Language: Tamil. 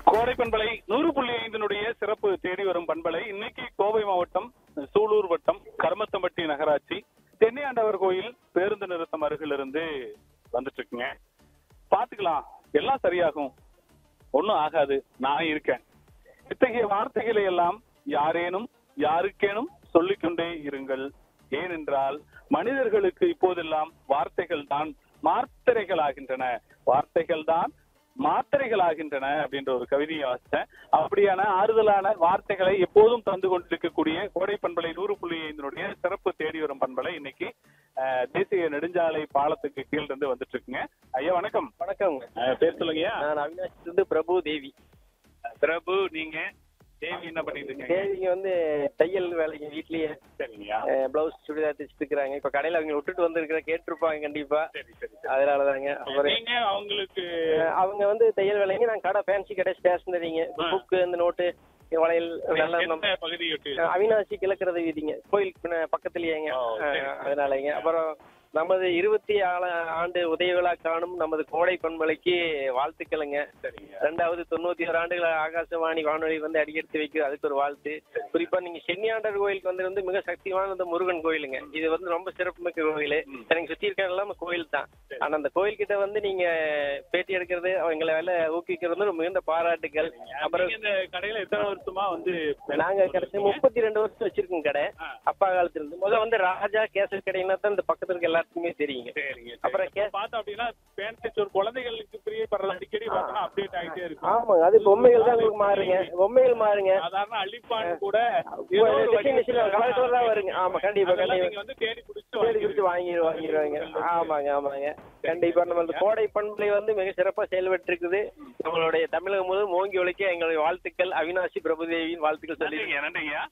கோடை பண்பலை நூறு புள்ளி ஐந்தினுடைய சிறப்பு தேடி வரும் பண்பலை இன்னைக்கு கோவை மாவட்டம் சூலூர் வட்டம் கருமத்தம்பட்டி நகராட்சி தென்னையாண்டவர் கோயில் பேருந்து நிறுத்தம் அருகிலிருந்து வந்துட்டு இருக்குங்க பாத்துக்கலாம் எல்லாம் சரியாகும் ஒண்ணும் ஆகாது நான் இருக்கேன் இத்தகைய வார்த்தைகளை எல்லாம் யாரேனும் யாருக்கேனும் சொல்லிக்கொண்டே இருங்கள் ஏனென்றால் மனிதர்களுக்கு இப்போதெல்லாம் வார்த்தைகள் தான் மாத்திரைகளாகின்றன வார்த்தைகள் தான் மாத்திரைகளாகின்றன அப்படின்ற ஒரு கவிதையை வாசித்தேன் அப்படியான ஆறுதலான வார்த்தைகளை எப்போதும் தந்து கொண்டிருக்கக்கூடிய கோடை பண்பலை நூறு புள்ளி ஐந்தினுடைய சிறப்பு தேடி வரும் பண்பலை இன்னைக்கு அஹ், தேசிய நெடுஞ்சாலை பாலத்துக்கு கீழ் இருந்து வந்துட்டு இருக்குங்க ஐயா வணக்கம் வணக்கம் அஹ், பேர் சொல்லுங்கய்யா நான் அவினாசிலிருந்து பிரபு தேவி பிரபு நீங்க தேவி என்ன பண்ணிட்டு இருக்கீங்க தேவிங்க வந்து தையல் வேலைக்கு வீட்லயே சரிங்கய்யா பிளவுஸ் சுடிதார் தைச்சிட்டு இருக்கிறாங்க இப்ப கடையில அவங்க விட்டுட்டு வந்திருக்கிற கேட்டிருப்பாங்க கண்டிப்பா சரி சரி சரி. அதனாலதாங்க அப்புறம் நீங்க அவங்களுக்கு அஹ், அவங்க வந்து தையல் வேலைங்க நான் கடை ஃபேன்சி கடை ஸ்டேஷனரிங்க ஆ. புக்கு இந்த நோட்டு வளையல் நல்ல நம்ம எந்த பகுதியை விட்டு அஹ், அவினாசி கிழக்கிறது வீதிங்க கோயில் பின்ன பக்கத்துலயேங்க ஓ, சரி. அஹ், அதனாலங்க அப்புறம் நமது இருபத்தி ஆள ஆண்டு உதய விழா காணும் நமது கோடை பண்பலைக்கு வாழ்த்துக்களுங்க சரிங்க ரெண்டாவது தொண்ணூத்தி ஒரு ஆண்டுகள் ஆகாசவாணி வானொலி வந்து அடியெடுத்து வைக்குது அதுக்கு ஒரு வாழ்த்து குறிப்பா நீங்க சென்னியாண்டர் கோயிலுக்கு வந்து வந்து மிக சக்திவான இந்த முருகன் கோயிலுங்க இது வந்து ரொம்ப சிறப்புமிக்க கோயில் எனக்கு சுத்தி இருக்க எல்லாமே கோயில் தான் ஆனா அந்த கோயில் கிட்ட வந்து நீங்க பேட்டி எடுக்கிறது எங்களை வேலை ஊக்குவிக்கிறது வந்து ஒரு மிகுந்த பாராட்டுகள் அப்புறம் நீங்க இந்த கடையில எத்தனை வருஷமா வந்து நாங்க கடைசி முப்பத்தி ரெண்டு வருஷம் வச்சிருக்கோம் கடை ஆ. அப்பா காலத்துல இருந்து முதல்ல வந்து ராஜா கேசல் கடைன்னா தான் இந்த பக்கத்துல இருக்க எல்லாத்துக்குமே தெரியுங்க சரிங்க அப்புறம் கே பார்த்தோம் அப்படின்னா பேண்ட் ஒரு குழந்தைகளுக்கு பிரியப்படுறது அடிக்கடி பார்த்தோம்னா அப்டேட் ஆகிட்டே இருக்கும் ஆமாங்க அது பொம்மைகள் தான் உங்களுக்கு மாறுங்க பொம்மைகள் மாறுங்க சாதாரண அழிப்பான் கூட ஏதோ ஒரு டிசைன் டிசைன் கலர் கலர் தான் வருங்க ஆமா கண்டிப்பா அதெல்லாம் கண்டிப்பா நீங்க வந்து தேடி பிடிச்சு தேடி கொடுத்து வாங்கி வாங்கிடுவாங்க ஆமாங்க ஆமாங்க கண்டிப்பா நம்ம இந்த கோடை பண்பலை வந்து மிக சிறப்பா செயல்பட்டு இருக்குது நம்மளுடைய தமிழகம் முழுவதும் ஓங்கி ஒழிக்க எங்களுடைய வாழ்த்துக்கள் அவினாசி பிரபுதேவியின் வாழ்த்துக்கள் சொல்லி நன்றிங்க நன்றிங்க